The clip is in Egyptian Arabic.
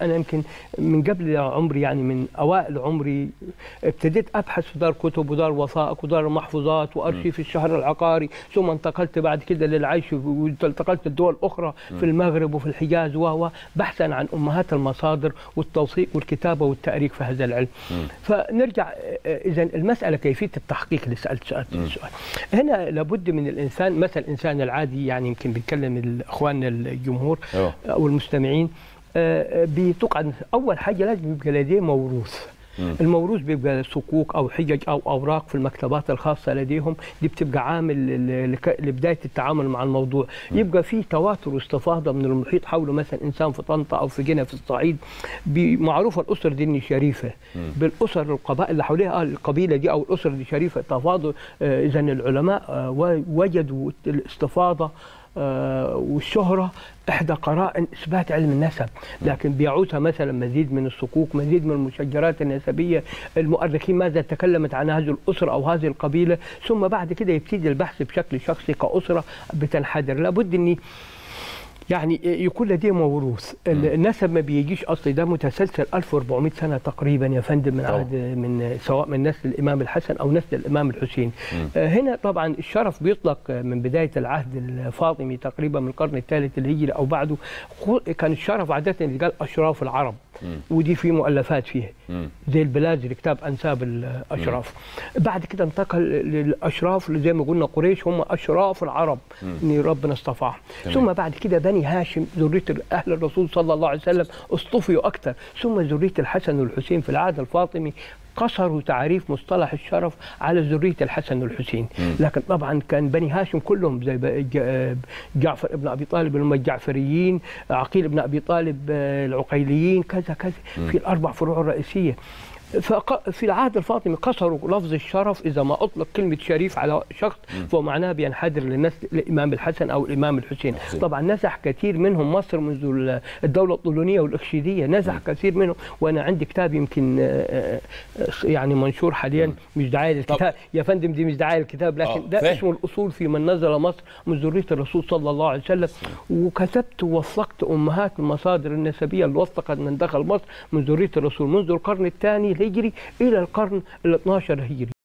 انا يمكن من قبل عمري يعني من اوائل عمري ابتديت ابحث في دار كتب ودار وثائق ودار محفوظات وارشيف الشهر العقاري ثم انتقلت بعد كده للعيش وانتقلت لدول اخرى في المغرب وفي الحجاز و بحثا عن امهات المصادر والتوثيق والكتابه والتاريخ في هذا العلم فنرجع اذا المساله كيفيه التحقيق اللي سالت سؤال السؤال هنا لابد من الانسان مثل الانسان العادي يعني يمكن بيتكلم اخواننا الجمهور أوه. او المستمعين آه، بتقعد اول حاجه لازم يبقى لديه موروث مم. الموروث بيبقى صكوك او حجج او اوراق في المكتبات الخاصه لديهم دي بتبقى عامل ل- لك- لبدايه التعامل مع الموضوع يبقى في تواتر واستفاضه من المحيط حوله مثلا انسان في طنطا او في جنة في الصعيد بي- معروفه الاسر دي إن شريفه بالاسر القبائل اللي حواليها آه، القبيله دي او الاسر دي شريفه تفاضل اذا العلماء آه، و- وجدوا الاستفاضه آه، والشهرة إحدى قرائن إثبات علم النسب لكن بيعوزها مثلا مزيد من الصكوك مزيد من المشجرات النسبية المؤرخين ماذا تكلمت عن هذه الأسرة أو هذه القبيلة ثم بعد كده يبتدي البحث بشكل شخصي كأسرة بتنحدر لابد أني يعني يكون لديه موروث النسب ما بيجيش اصلي ده متسلسل 1400 سنه تقريبا يا فندم من طبعا. عهد من سواء من نسل الامام الحسن او نسل الامام الحسين آه، هنا طبعا الشرف بيطلق من بدايه العهد الفاطمي تقريبا من القرن الثالث الهجري او بعده خو- كان الشرف عاده اللي قال اشراف العرب ودي في مؤلفات فيها مم. زي البلازري كتاب انساب الاشراف بعد كده انتقل للاشراف زي ما قلنا قريش هم اشراف العرب ان ربنا اصطفاهم تمام. ثم بعد كده بني هاشم ذريه اهل الرسول صلى الله عليه وسلم اصطفيوا اكثر ثم ذريه الحسن والحسين في العهد الفاطمي قصروا تعريف مصطلح الشرف على ذريه الحسن والحسين لكن طبعا كان بني هاشم كلهم زي ب- ج- جعفر ابن ابي طالب اللي هم الجعفريين عقيل ابن ابي طالب آه، العقيليين كذا كذا في الاربع فروع الرئيسيه فق- في العهد الفاطمي قصروا لفظ الشرف اذا ما اطلق كلمه شريف على شخص فهو معناه بينحدر لنسل الامام الحسن او الامام الحسين الحسين. طبعا نزح كثير منهم مصر منذ ال- الدوله الطولونيه والاخشيديه نزح كثير منهم وانا عندي كتاب يمكن آه، آه، يعني منشور حاليا مش دعايه للكتاب يا فندم دي مش دعايه للكتاب لكن آه، ده فاهم. اسمه الاصول في من نزل مصر من ذريه الرسول صلى الله عليه وسلم وكتبت ووثقت امهات المصادر النسبيه اللي وثقت من دخل مصر من ذريه الرسول منذ القرن الثاني الهجري الى القرن ال 12 الهجري